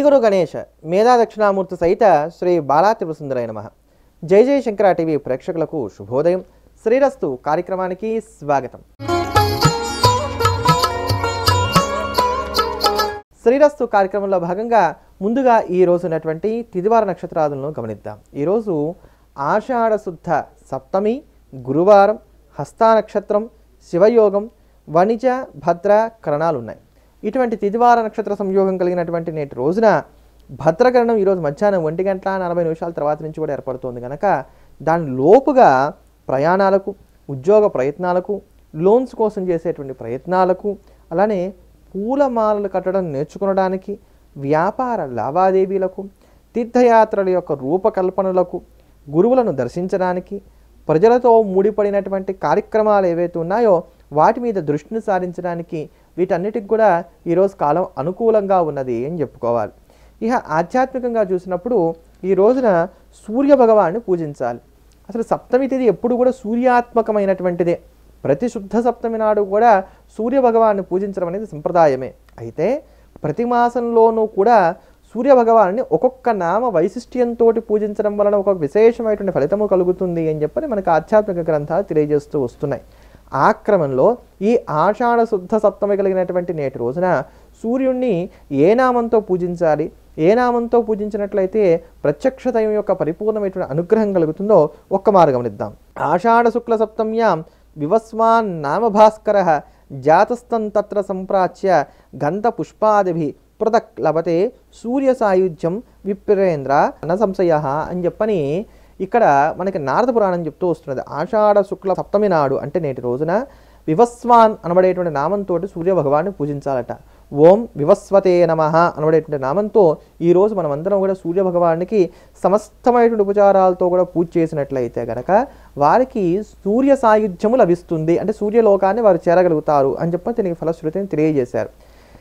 గురు గణేష మేధా దక్షిణామూర్తి సహిత శ్రీ బాలా త్రిపుసుందరై నమ జై జై శంకర టీవీ ప్రేక్షకులకు శుభోదయం శ్రీరస్తు కార్యక్రమానికి స్వాగతం శ్రీరస్తు కార్యక్రమంలో భాగంగా ముందుగా ఈ రోజు ఉన్నటువంటి తిదివార నక్షత్రాదులను గమనిద్దాం ఈరోజు ఆషాఢ శుద్ధ సప్తమి గురువారం హస్తా నక్షత్రం శివయోగం వణిజ భద్ర కరణాలు ఉన్నాయి ఇటువంటి తిదివార నక్షత్ర సంయోగం కలిగినటువంటి నేటి రోజున భద్రకరణం ఈరోజు మధ్యాహ్నం ఒంటి గంట నలభై నిమిషాల తర్వాత నుంచి కూడా ఏర్పడుతోంది కనుక దాని లోపుగా ప్రయాణాలకు ఉద్యోగ ప్రయత్నాలకు లోన్స్ కోసం చేసేటువంటి ప్రయత్నాలకు అలానే పూలమాలలు కట్టడం నేర్చుకునడానికి వ్యాపార లావాదేవీలకు తీర్థయాత్రల యొక్క రూపకల్పనలకు గురువులను దర్శించడానికి ప్రజలతో ముడిపడినటువంటి కార్యక్రమాలు ఏవైతే ఉన్నాయో వాటి మీద దృష్టిని సారించడానికి వీటన్నిటికి కూడా ఈరోజు కాలం అనుకూలంగా ఉన్నది అని చెప్పుకోవాలి ఇక ఆధ్యాత్మికంగా చూసినప్పుడు ఈ రోజున సూర్య భగవాన్ని పూజించాలి అసలు సప్తమి తిథి ఎప్పుడు కూడా సూర్యాత్మకమైనటువంటిదే ప్రతి శుద్ధ సప్తమి నాడు కూడా సూర్య భగవాన్ని పూజించడం అనేది సంప్రదాయమే అయితే ప్రతి మాసంలోనూ కూడా సూర్య భగవాన్ని ఒక్కొక్క నామ వైశిష్ట్యంతో పూజించడం వలన ఒక విశేషమైనటువంటి ఫలితము కలుగుతుంది అని చెప్పని మనకు ఆధ్యాత్మిక గ్రంథాలు తెలియజేస్తూ వస్తున్నాయి ఆ క్రమంలో ఈ ఆషాఢ శుద్ధ సప్తమి కలిగినటువంటి నేటి రోజున సూర్యుణ్ణి ఏ నామంతో పూజించాలి ఏ నామంతో పూజించినట్లయితే ప్రత్యక్ష దైవం యొక్క పరిపూర్ణమైనటువంటి అనుగ్రహం కలుగుతుందో ఒక్క మారు గమనిద్దాం ఆషాఢ శుక్ల సప్తమ్యాం వివస్వాన్ నామ భాస్కర జాతస్థం తత్ర సంప్రాచ్య గంధ పుష్పాదిభి పృథక్ లభతే సూర్య సాయుధ్యం విప్రేంద్ర న సంశయ అని చెప్పని ఇక్కడ మనకి నారద పురాణం చెప్తూ వస్తున్నది ఆషాఢ శుక్ల సప్తమి నాడు అంటే నేటి రోజున వివస్వాన్ అనబడేటువంటి నామంతో సూర్య భగవాన్ని పూజించాలట ఓం వివస్వతే నమ అనబడేటువంటి నామంతో ఈరోజు మనమందరం కూడా సూర్య భగవానికి సమస్తమైనటువంటి ఉపచారాలతో కూడా పూజ చేసినట్లయితే గనక వారికి సూర్య సాయుధ్యము లభిస్తుంది అంటే సూర్యలోకాన్ని వారు చేరగలుగుతారు అని చెప్పి దీనికి ఫలశ్రుతిని తెలియజేశారు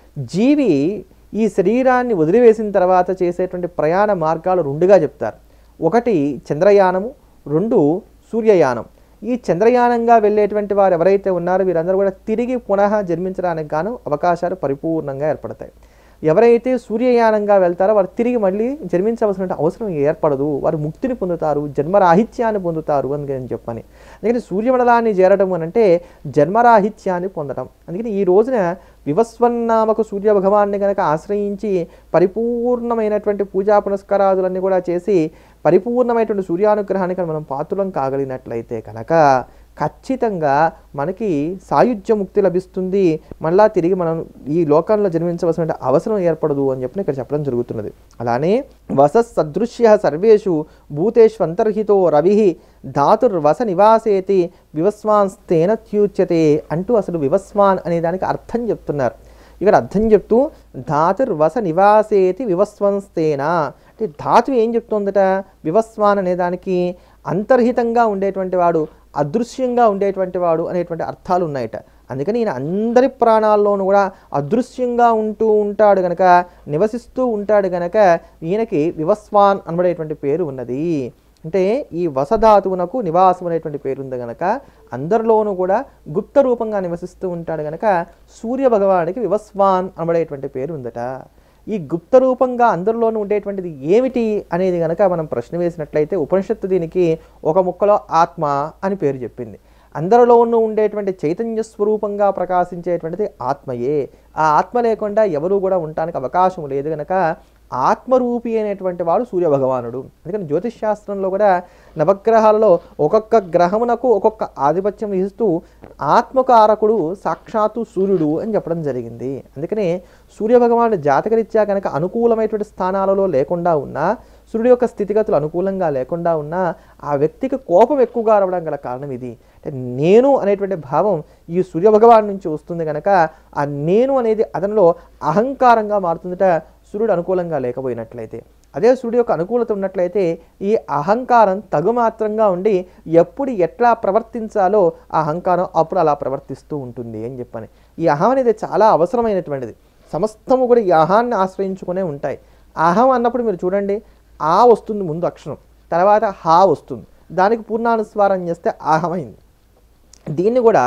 జీవి ఈ శరీరాన్ని వదిలివేసిన తర్వాత చేసేటువంటి ప్రయాణ మార్గాలు రెండుగా చెప్తారు ఒకటి చంద్రయానము రెండు సూర్యయానం ఈ చంద్రయానంగా వెళ్ళేటువంటి వారు ఎవరైతే ఉన్నారో వీరందరూ కూడా తిరిగి పునః జన్మించడానికి గాను అవకాశాలు పరిపూర్ణంగా ఏర్పడతాయి ఎవరైతే సూర్యయానంగా వెళ్తారో వారు తిరిగి మళ్ళీ జన్మించవలసిన అవసరం ఏర్పడదు వారు ముక్తిని పొందుతారు జన్మరాహిత్యాన్ని పొందుతారు అని నేను చెప్పని అందుకని సూర్యమండలాన్ని చేరడం అని అంటే జన్మరాహిత్యాన్ని పొందడం అందుకని ఈ రోజున వివస్వన్నామకు సూర్య భగవాన్ని కనుక ఆశ్రయించి పరిపూర్ణమైనటువంటి పూజా పునస్కారాదులన్నీ కూడా చేసి పరిపూర్ణమైనటువంటి సూర్యానుగ్రహానికి మనం పాత్రులం కాగలిగినట్లయితే కనుక ఖచ్చితంగా మనకి సాయుధ్య ముక్తి లభిస్తుంది మళ్ళా తిరిగి మనం ఈ లోకంలో జన్మించవలసిన అవసరం ఏర్పడదు అని చెప్పి ఇక్కడ చెప్పడం జరుగుతున్నది అలానే వస సదృశ్య సర్వేషు భూతేష్వంతర్హితో రవి ధాతుర్వస నివాసేతి వివస్వాంస్తేన త్యూచ్యతే అంటూ అసలు వివస్వాన్ అనే దానికి అర్థం చెప్తున్నారు ఇక్కడ అర్థం చెప్తూ ధాతుర్వస నివాసేతి వివస్వంస్తేన అంటే ధాతు ఏం చెప్తోందట వివస్వాన్ అనే దానికి అంతర్హితంగా ఉండేటువంటి వాడు అదృశ్యంగా ఉండేటువంటి వాడు అనేటువంటి అర్థాలు ఉన్నాయట అందుకని ఈయన అందరి ప్రాణాల్లోనూ కూడా అదృశ్యంగా ఉంటూ ఉంటాడు గనక నివసిస్తూ ఉంటాడు గనక ఈయనకి వివస్వాన్ అనబడేటువంటి పేరు ఉన్నది అంటే ఈ వసధాతువునకు నివాసం అనేటువంటి పేరు ఉంది గనక అందరిలోనూ కూడా గుప్త రూపంగా నివసిస్తూ ఉంటాడు గనక సూర్య భగవానికి వివస్వాన్ అనబడేటువంటి పేరు ఉందట ఈ గుప్త రూపంగా అందరిలోనూ ఉండేటువంటిది ఏమిటి అనేది గనక మనం ప్రశ్న వేసినట్లయితే ఉపనిషత్తు దీనికి ఒక ముక్కలో ఆత్మ అని పేరు చెప్పింది అందరిలోనూ ఉండేటువంటి చైతన్య స్వరూపంగా ప్రకాశించేటువంటిది ఆత్మయే ఆ ఆత్మ లేకుండా ఎవరూ కూడా ఉండటానికి అవకాశం లేదు కనుక ఆత్మరూపి అనేటువంటి వాడు సూర్యభగవానుడు అందుకని జ్యోతిష్ శాస్త్రంలో కూడా నవగ్రహాలలో ఒక్కొక్క గ్రహమునకు ఒక్కొక్క ఆధిపత్యం వహిస్తూ ఆత్మకారకుడు సాక్షాత్తు సూర్యుడు అని చెప్పడం జరిగింది అందుకనే సూర్యభగవానుడు జాతకరీత్యా కనుక అనుకూలమైనటువంటి స్థానాలలో లేకుండా ఉన్నా సూర్యుడి యొక్క స్థితిగతులు అనుకూలంగా లేకుండా ఉన్నా ఆ వ్యక్తికి కోపం ఎక్కువగా రావడం గల కారణం ఇది అంటే నేను అనేటువంటి భావం ఈ సూర్యభగవాన్ నుంచి వస్తుంది కనుక ఆ నేను అనేది అతనిలో అహంకారంగా మారుతుందట సూర్యుడు అనుకూలంగా లేకపోయినట్లయితే అదే సూర్యుడు యొక్క అనుకూలత ఉన్నట్లయితే ఈ అహంకారం తగుమాత్రంగా ఉండి ఎప్పుడు ఎట్లా ప్రవర్తించాలో ఆ అహంకారం అప్పుడు అలా ప్రవర్తిస్తూ ఉంటుంది అని చెప్పని ఈ అహం అనేది చాలా అవసరమైనటువంటిది సమస్తము కూడా ఈ అహాన్ని ఆశ్రయించుకునే ఉంటాయి అహం అన్నప్పుడు మీరు చూడండి ఆ వస్తుంది ముందు అక్షరం తర్వాత హా వస్తుంది దానికి పూర్ణానుస్వారం చేస్తే అహమైంది దీన్ని కూడా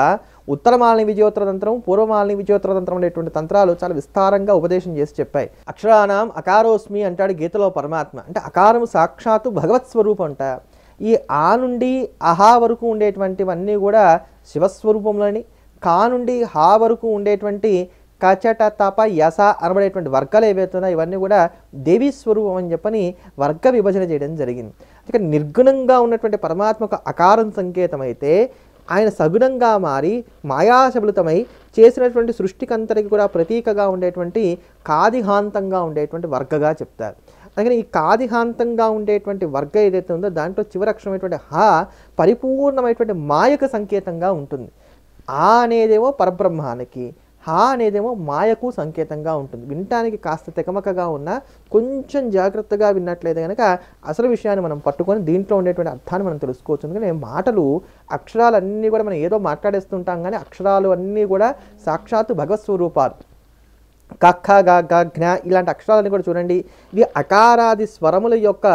ఉత్తరమాలిని విజయోత్తర తంత్రం పూర్వమాలిని విజయోత్తర తంత్రం అనేటువంటి తంత్రాలు చాలా విస్తారంగా ఉపదేశం చేసి చెప్పాయి అక్షరానాం అకారోస్మి అంటాడు గీతలో పరమాత్మ అంటే అకారము సాక్షాత్తు భగవత్ స్వరూపం అంట ఈ ఆ నుండి అహా వరకు ఉండేటువంటివన్నీ కూడా శివస్వరూపంలోని కా నుండి హా వరకు ఉండేటువంటి కచట తప యస అనబడేటువంటి వర్గాలు ఏవైతే ఉన్నాయో ఇవన్నీ కూడా దేవీ స్వరూపం అని చెప్పని వర్గ విభజన చేయడం జరిగింది ఇక నిర్గుణంగా ఉన్నటువంటి పరమాత్మకు అకారం సంకేతమైతే ఆయన సగుణంగా మారి మాయాశబలితమై చేసినటువంటి సృష్టికంతరికి కూడా ప్రతీకగా ఉండేటువంటి కాదిహాంతంగా ఉండేటువంటి వర్గగా చెప్తారు అందుకని ఈ కాదిహాంతంగా ఉండేటువంటి వర్గ ఏదైతే ఉందో దాంట్లో చివరి అక్షరమైనటువంటి హ పరిపూర్ణమైనటువంటి మాయకు సంకేతంగా ఉంటుంది ఆ అనేదేమో పరబ్రహ్మానికి హా అనేదేమో మాయకు సంకేతంగా ఉంటుంది వినటానికి కాస్త తెకమకగా ఉన్నా కొంచెం జాగ్రత్తగా విన్నట్లయితే కనుక అసలు విషయాన్ని మనం పట్టుకొని దీంట్లో ఉండేటువంటి అర్థాన్ని మనం తెలుసుకోవచ్చు ఎందుకంటే మాటలు అక్షరాలన్నీ కూడా మనం ఏదో మాట్లాడేస్తుంటాం కానీ అక్షరాలు అన్నీ కూడా సాక్షాత్తు భగవత్ స్వరూపాలు కఖ గ గ జ్ఞ ఇలాంటి అక్షరాలని కూడా చూడండి ఇవి అకారాది స్వరముల యొక్క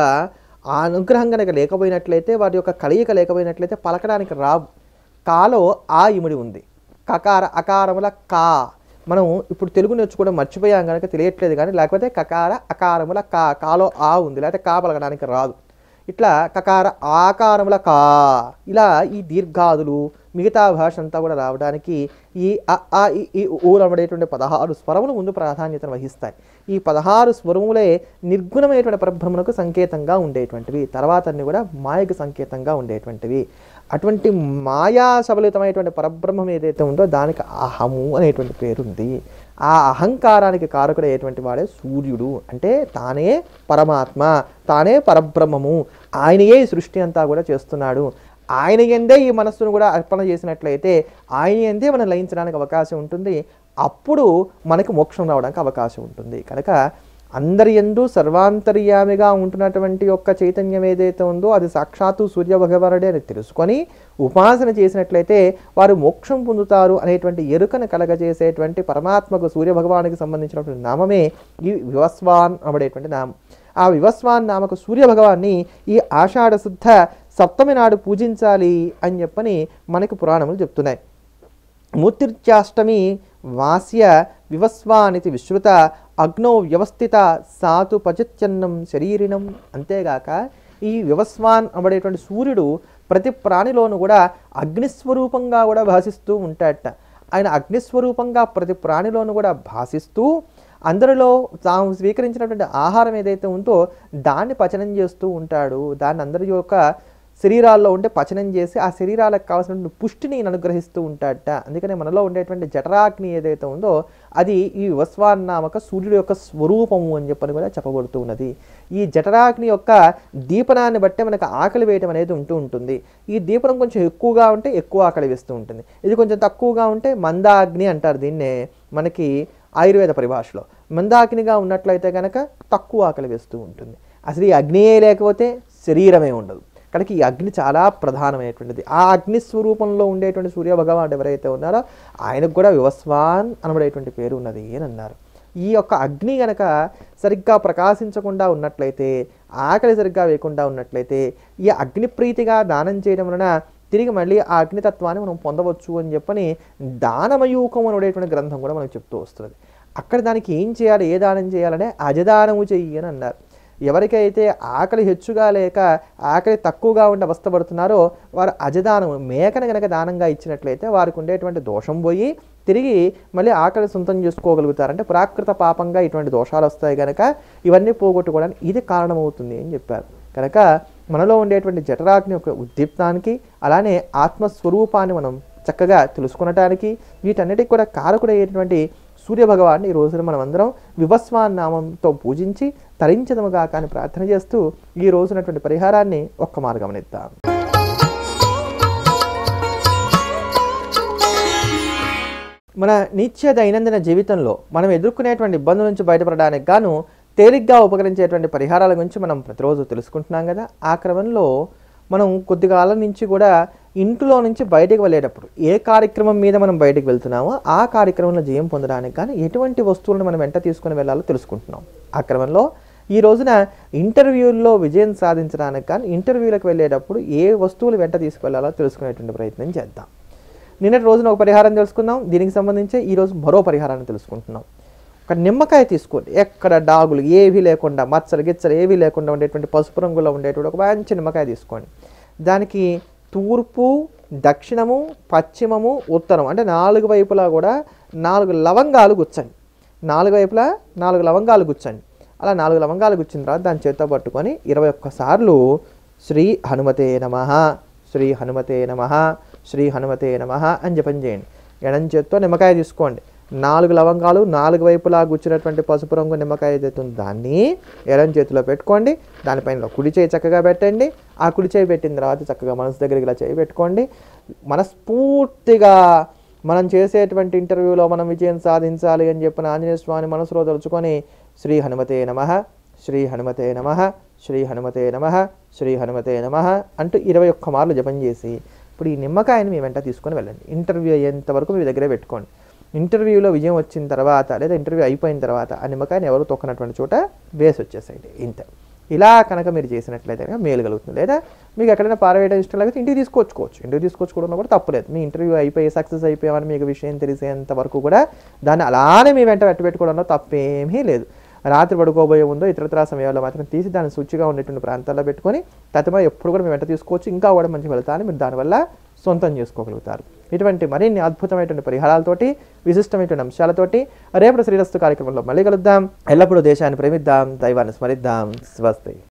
ఆ అనుగ్రహం కనుక లేకపోయినట్లయితే వాటి యొక్క కలయిక లేకపోయినట్లయితే పలకడానికి రావు కాలో ఆ ఇముడి ఉంది కకార అకారముల కా మనం ఇప్పుడు తెలుగు నేర్చుకోవడం మర్చిపోయాం కనుక తెలియట్లేదు కానీ లేకపోతే కకార అకారముల కా కాలో ఆ ఉంది లేకపోతే కా పలకడానికి రాదు ఇట్లా కకార ఆకారముల కా ఇలా ఈ దీర్ఘాదులు మిగతా భాష అంతా కూడా రావడానికి ఈ అ ఆ ఇ ఈ ఊ అనబడేటువంటి పదహారు స్వరములు ముందు ప్రాధాన్యతను వహిస్తాయి ఈ పదహారు స్వరములే నిర్గుణమైనటువంటి పరబ్రహ్మణకు సంకేతంగా ఉండేటువంటివి తర్వాత అన్ని కూడా మాయకు సంకేతంగా ఉండేటువంటివి అటువంటి మాయా సబలితమైనటువంటి పరబ్రహ్మం ఏదైతే ఉందో దానికి అహము అనేటువంటి పేరు ఉంది ఆ అహంకారానికి కారకుడయ్యేటువంటి వాడే సూర్యుడు అంటే తానే పరమాత్మ తానే పరబ్రహ్మము ఆయనయే ఈ సృష్టి అంతా కూడా చేస్తున్నాడు ఆయన ఎందే ఈ మనస్సును కూడా అర్పణ చేసినట్లయితే ఆయన ఎందే మనం లయించడానికి అవకాశం ఉంటుంది అప్పుడు మనకు మోక్షం రావడానికి అవకాశం ఉంటుంది కనుక అందరి ఎందు సర్వాంతర్యామిగా ఉంటున్నటువంటి యొక్క చైతన్యం ఏదైతే ఉందో అది సాక్షాత్తు సూర్య భగవానుడే అని తెలుసుకొని ఉపాసన చేసినట్లయితే వారు మోక్షం పొందుతారు అనేటువంటి ఎరుకను కలగజేసేటువంటి పరమాత్మకు సూర్య భగవానికి సంబంధించినటువంటి నామమే ఈ వివస్వాన్ అనబడేటువంటి నామం ఆ వివస్వాన్ నామకు సూర్య భగవాన్ని ఈ ఆషాఢ శుద్ధ సప్తమి నాడు పూజించాలి అని చెప్పని మనకు పురాణములు చెప్తున్నాయి మూర్తిర్చాష్టమి వాస్య వివస్వానితి విశ్రుత అగ్నో వ్యవస్థిత సాతు పచత్యన్నం శరీరినం అంతేగాక ఈ వివస్వాన్ అనబడేటువంటి సూర్యుడు ప్రతి ప్రాణిలోనూ కూడా అగ్నిస్వరూపంగా కూడా భాషిస్తూ ఉంటాడట ఆయన అగ్నిస్వరూపంగా ప్రతి ప్రాణిలోనూ కూడా భాషిస్తూ అందరిలో తాము స్వీకరించినటువంటి ఆహారం ఏదైతే ఉందో దాన్ని పచనం చేస్తూ ఉంటాడు దాన్ని అందరి యొక్క శరీరాల్లో ఉంటే పచనం చేసి ఆ శరీరాలకు కావాల్సినటువంటి పుష్టిని ఈయన అనుగ్రహిస్తూ ఉంటాడట అందుకనే మనలో ఉండేటువంటి జఠరాగ్ని ఏదైతే ఉందో అది ఈ వివస్వాన్నామక సూర్యుడు యొక్క స్వరూపము అని చెప్పని కూడా చెప్పబడుతూ ఉన్నది ఈ జఠరాగ్ని యొక్క దీపనాన్ని బట్టే మనకు ఆకలి వేయటం అనేది ఉంటూ ఉంటుంది ఈ దీపనం కొంచెం ఎక్కువగా ఉంటే ఎక్కువ ఆకలి వేస్తూ ఉంటుంది ఇది కొంచెం తక్కువగా ఉంటే మందాగ్ని అంటారు దీన్నే మనకి ఆయుర్వేద పరిభాషలో మందాగ్నిగా ఉన్నట్లయితే కనుక తక్కువ ఆకలి వేస్తూ ఉంటుంది అసలు ఈ అగ్నియే లేకపోతే శరీరమే ఉండదు కనుక ఈ అగ్ని చాలా ప్రధానమైనటువంటిది ఆ అగ్ని స్వరూపంలో ఉండేటువంటి సూర్య భగవానుడు ఎవరైతే ఉన్నారో ఆయనకు కూడా వివస్వాన్ అనబడేటువంటి పేరు ఉన్నది అని అన్నారు ఈ యొక్క అగ్ని గనక సరిగ్గా ప్రకాశించకుండా ఉన్నట్లయితే ఆకలి సరిగ్గా వేయకుండా ఉన్నట్లయితే ఈ అగ్ని ప్రీతిగా దానం చేయడం వలన తిరిగి మళ్ళీ ఆ అగ్నితత్వాన్ని మనం పొందవచ్చు అని చెప్పని దానమయూకం అనేటువంటి గ్రంథం కూడా మనకు చెప్తూ వస్తుంది అక్కడ దానికి ఏం చేయాలి ఏ దానం చేయాలనే అజదానము చెయ్యి అని అన్నారు ఎవరికైతే ఆకలి హెచ్చుగా లేక ఆకలి తక్కువగా ఉండి అవస్థపడుతున్నారో వారు అజదానం మేకను గనక దానంగా ఇచ్చినట్లయితే వారికి ఉండేటువంటి దోషం పోయి తిరిగి మళ్ళీ ఆకలి సొంతం చేసుకోగలుగుతారు అంటే ప్రాకృత పాపంగా ఇటువంటి దోషాలు వస్తాయి కనుక ఇవన్నీ పోగొట్టుకోవడానికి ఇది కారణమవుతుంది అని చెప్పారు కనుక మనలో ఉండేటువంటి జఠరాగ్ని యొక్క ఉద్దీప్తానికి అలానే ఆత్మస్వరూపాన్ని మనం చక్కగా తెలుసుకునటానికి వీటన్నిటికి కూడా కారకుడయ్యేటువంటి సూర్య భగవాన్ని ఈ రోజున మనం అందరం వివస్వాన్ నామంతో పూజించి తరించదముగా కానీ ప్రార్థన చేస్తూ ఈ రోజునటువంటి పరిహారాన్ని ఒక్క మారు గమనిద్దాం మన నిత్య దైనందిన జీవితంలో మనం ఎదుర్కొనేటువంటి ఇబ్బందుల నుంచి బయటపడడానికి గాను తేలిగ్గా ఉపకరించేటువంటి పరిహారాల గురించి మనం ప్రతిరోజు తెలుసుకుంటున్నాం కదా ఆ క్రమంలో మనం కొద్ది కాలం నుంచి కూడా ఇంట్లో నుంచి బయటకు వెళ్ళేటప్పుడు ఏ కార్యక్రమం మీద మనం బయటకు వెళ్తున్నామో ఆ కార్యక్రమంలో జయం పొందడానికి కానీ ఎటువంటి వస్తువులను మనం వెంట తీసుకుని వెళ్ళాలో తెలుసుకుంటున్నాం ఆ క్రమంలో ఈ రోజున ఇంటర్వ్యూల్లో విజయం సాధించడానికి కానీ ఇంటర్వ్యూలకు వెళ్ళేటప్పుడు ఏ వస్తువులు వెంట తీసుకువెళ్ళాలో తెలుసుకునేటువంటి ప్రయత్నం చేద్దాం నిన్నటి రోజున ఒక పరిహారం తెలుసుకుందాం దీనికి సంబంధించి ఈరోజు మరో పరిహారాన్ని తెలుసుకుంటున్నాం ఒక నిమ్మకాయ తీసుకోండి ఎక్కడ డాగులు ఏవి లేకుండా మచ్చలు గిచ్చలు ఏవి లేకుండా ఉండేటువంటి పసుపు రంగులో ఉండేటువంటి ఒక మంచి నిమ్మకాయ తీసుకోండి దానికి తూర్పు దక్షిణము పశ్చిమము ఉత్తరం అంటే నాలుగు వైపులా కూడా నాలుగు లవంగాలు గుచ్చండి నాలుగు వైపులా నాలుగు లవంగాలు గుచ్చండి అలా నాలుగు లవంగాలు గుచ్చిన తర్వాత దాని చేత్తో పట్టుకొని ఇరవై ఒక్కసార్లు శ్రీ హనుమతే నమ శ్రీ హనుమతే నమ శ్రీ హనుమతే నమ అని జపం చేయండి ఎడం చేత్తో నిమ్మకాయ తీసుకోండి నాలుగు లవంగాలు నాలుగు వైపులా గుచ్చినటువంటి పసుపు రంగు నిమ్మకాయ ఏదైతే ఉందో దాన్ని ఎడం చేతిలో పెట్టుకోండి దానిపైన కుడి చేయి చక్కగా పెట్టండి ఆ కుడి చేయి పెట్టిన తర్వాత చక్కగా మనసు దగ్గరికి ఇలా చేయి పెట్టుకోండి మనస్ఫూర్తిగా మనం చేసేటువంటి ఇంటర్వ్యూలో మనం విజయం సాధించాలి అని చెప్పిన ఆంజనేయ స్వామి మనసులో తలుచుకొని శ్రీ హనుమతే నమ శ్రీ హనుమతే నమ శ్రీ హనుమతే నమ శ్రీ హనుమతే నమ అంటూ ఇరవై ఒక్క మార్లు జపం చేసి ఇప్పుడు ఈ నిమ్మకాయని మీ వెంట తీసుకొని వెళ్ళండి ఇంటర్వ్యూ అయ్యేంత వరకు మీ దగ్గరే పెట్టుకోండి ఇంటర్వ్యూలో విజయం వచ్చిన తర్వాత లేదా ఇంటర్వ్యూ అయిపోయిన తర్వాత ఆ నిమ్మకాయని ఎవరు తొక్కనటువంటి చోట వేసి వచ్చేసేయండి ఇంత ఇలా కనుక మీరు చేసినట్లయితే కనుక మేలు కలుగుతుంది లేదా మీకు ఎక్కడైనా పారవేయడం ఇష్టం లేకపోతే ఇంటికి తీసుకొచ్చుకోవచ్చు ఇంటికి తీసుకొచ్చుకోవడంలో కూడా తప్పులేదు మీ ఇంటర్వ్యూ అయిపోయి సక్సెస్ అయిపోయామని మీకు విషయం తెలిసేంత వరకు కూడా దాన్ని అలానే మీ వెంట పెట్టుకోవడంలో తప్పేమీ లేదు రాత్రి పడుకోబోయే ముందో ఇతరత్రా సమయాల్లో మాత్రం తీసి దాన్ని శుచిగా ఉండేటువంటి ప్రాంతాల్లో పెట్టుకొని తత్మా ఎప్పుడు కూడా మీ వెంట తీసుకోవచ్చు ఇంకా కూడా మంచి ఫలితాన్ని మీరు దానివల్ల సొంతం చేసుకోగలుగుతారు ఇటువంటి మరిన్ని అద్భుతమైనటువంటి పరిహారాలతోటి విశిష్టమైనటువంటి అంశాలతోటి రేపటి శ్రీరస్తు కార్యక్రమంలో మళ్ళీ కలుద్దాం ఎల్లప్పుడూ దేశాన్ని ప్రేమిద్దాం దైవాన్ని స్మరిద్దాం స్వస్తి